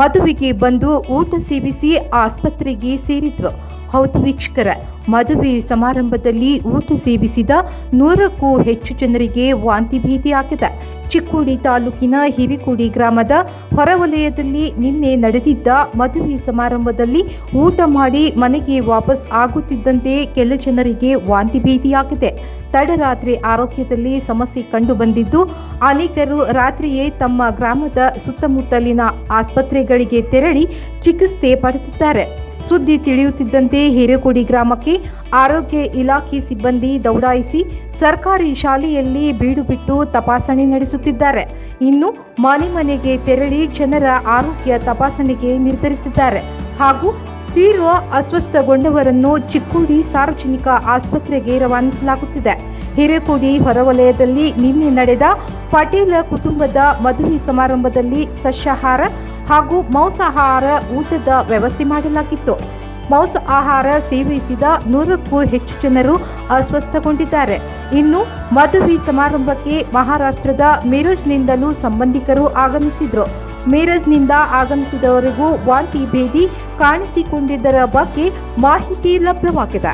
ಮದುವೆಗೆ ಬಂದು ಊಟ ಸೇವಿಸಿ ಆಸ್ಪತ್ರೆಗೆ ಸೇರಿದ್ರು ಹೌದು ವೀಕ್ಷಕರ ಮದುವೆ ಸಮಾರಂಭದಲ್ಲಿ ಊಟ ಸೇವಿಸಿದ ನೂರಕ್ಕೂ ಹೆಚ್ಚು ಜನರಿಗೆ ವಾಂತಿ ಭೀತಿ ಆಗಿದೆ ಚಿಕ್ಕೋಡಿ ತಾಲೂಕಿನ ಹಿರಿಕೋಡಿ ಗ್ರಾಮದ ಹೊರವಲಯದಲ್ಲಿ ನಿನ್ನೆ ನಡೆದಿದ್ದ ಮದುವೆ ಸಮಾರಂಭದಲ್ಲಿ ಊಟ ಮಾಡಿ ಮನೆಗೆ ವಾಪಸ್ ಆಗುತ್ತಿದ್ದಂತೆ ಕೆಲ ಜನರಿಗೆ ವಾಂತಿ ಭೀತಿಯಾಗಿದೆ ತಡರಾತ್ರಿ ಆರೋಗ್ಯದಲ್ಲಿ ಸಮಸ್ಯೆ ಕಂಡು ಬಂದಿದ್ದು ಅನೇಕರು ರಾತ್ರಿಯೇ ತಮ್ಮ ಗ್ರಾಮದ ಸುತ್ತಮುತ್ತಲಿನ ಆಸ್ಪತ್ರೆಗಳಿಗೆ ತೆರಳಿ ಚಿಕಿತ್ಸೆ ಪಡೆದಿದ್ದಾರೆ ಸುದ್ದಿ ತಿಳಿಯುತ್ತಿದ್ದಂತೆ ಹಿರೇಕೊಡಿ ಗ್ರಾಮಕ್ಕೆ ಆರೋಗ್ಯ ಇಲಾಖೆ ಸಿಬ್ಬಂದಿ ದೌಡಾಯಿಸಿ ಸರ್ಕಾರಿ ಶಾಲೆಯಲ್ಲಿ ಬೀಡು ಬಿಟ್ಟು ತಪಾಸಣೆ ನಡೆಸುತ್ತಿದ್ದಾರೆ ಇನ್ನು ಮನೆ ಮನೆಗೆ ತೆರಳಿ ಜನರ ಆರೋಗ್ಯ ತಪಾಸಣೆಗೆ ನಿರ್ಧರಿಸಿದ್ದಾರೆ ಹಾಗೂ ತೀವ್ರ ಅಸ್ವಸ್ಥಗೊಂಡವರನ್ನು ಚಿಕ್ಕೋಡಿ ಸಾರ್ವಜನಿಕ ಆಸ್ಪತ್ರೆಗೆ ರವಾನಿಸಲಾಗುತ್ತಿದೆ ಹಿರೇಕೋಡಿ ಹೊರವಲಯದಲ್ಲಿ ನಿನ್ನೆ ನಡೆದ ಪಟೇಲ ಕುಟುಂಬದ ಮದುವೆ ಸಮಾರಂಭದಲ್ಲಿ ಸಸ್ಯಾಹಾರ ಹಾಗೂ ಮಾಂಸಾಹಾರ ಊಟದ ವ್ಯವಸ್ಥೆ ಮಾಡಲಾಗಿತ್ತು ಮಾಂಸ ಆಹಾರ ಸೇವಿಸಿದ ನೂರಕ್ಕೂ ಹೆಚ್ಚು ಜನರು ಅಸ್ವಸ್ಥಗೊಂಡಿದ್ದಾರೆ ಇನ್ನು ಮದುವೆ ಸಮಾರಂಭಕ್ಕೆ ಮಹಾರಾಷ್ಟ್ರದ ಮೀರಜ್ನಿಂದಲೂ ಸಂಬಂಧಿಕರು ಆಗಮಿಸಿದ್ರು ಮೀರಜ್ನಿಂದ ಆಗಮಿಸಿದವರಿಗೂ ವಾಂತಿ ಭೇದಿ ಕಾಣಿಸಿಕೊಂಡಿದ್ದರ ಬಗ್ಗೆ ಮಾಹಿತಿ ಲಭ್ಯವಾಗಿದೆ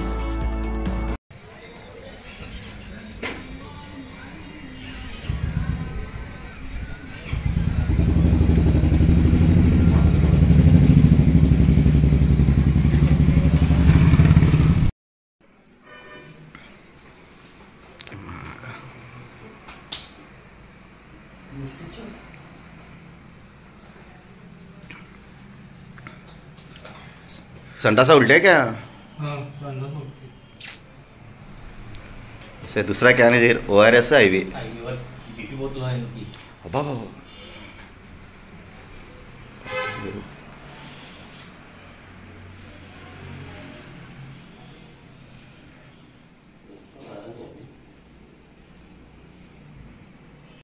संडासा उल्टे क्या हाँ संडास होती इसे दूसरा क्या नहीं O R S I V I B बस बीपी बहुत लो है इनकी बाबा